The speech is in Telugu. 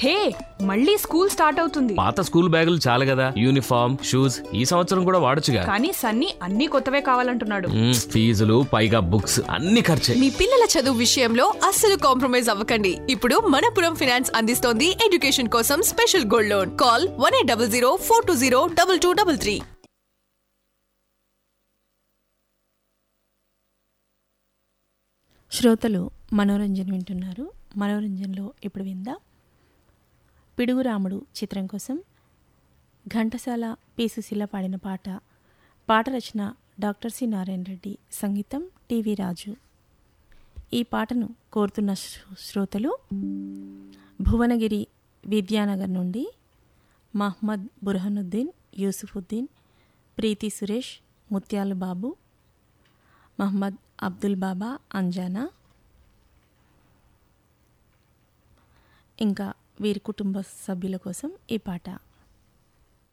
హే మళ్ళీ స్కూల్ స్టార్ట్ అవుతుంది పాత స్కూల్ బ్యాగులు చాలు కదా యూనిఫామ్ షూస్ ఈ సంవత్సరం కూడా వాడొచ్చుగా కానీ సన్నీ అన్ని కొత్తవే కావాలంటున్నాడు మ్మ్, ఫీజులు పైగా బుక్స్ అన్ని ఖర్చే మీ పిల్లల చదువు విషయంలో అస్సలు కాంప్రమైజ్ అవ్వకండి ఇప్పుడు మనపురం ఫినాన్స్ అందిస్తోంది ఎడ్యుకేషన్ కోసం special gold loan call one eight double zero four two zero double two double three శ్రోతలు మనోరంజన్ వింటున్నారు మనోరంజన్లో ఇప్పుడు విందాం పిడుగు రాముడు చిత్రం కోసం ఘంటసాల పి సుశీల పాడిన పాట పాట రచన డాక్టర్ సి నారాయణ రెడ్డి సంగీతం టివి రాజు ఈ పాటను కోరుతున్న శ్రో- శ్రోతలు భువనగిరి విద్యానగర్ నుండి మహ్మద్ బుర్హనుద్దీన్ యూసుఫుద్దీన్ ప్రీతి సురేష్ ముత్యాలు బాబు మహమ్మద్ అబ్దుల్ బాబా అంజానా ఇంకా వీరి కుటుంబ సభ్యుల కోసం ఈ పాట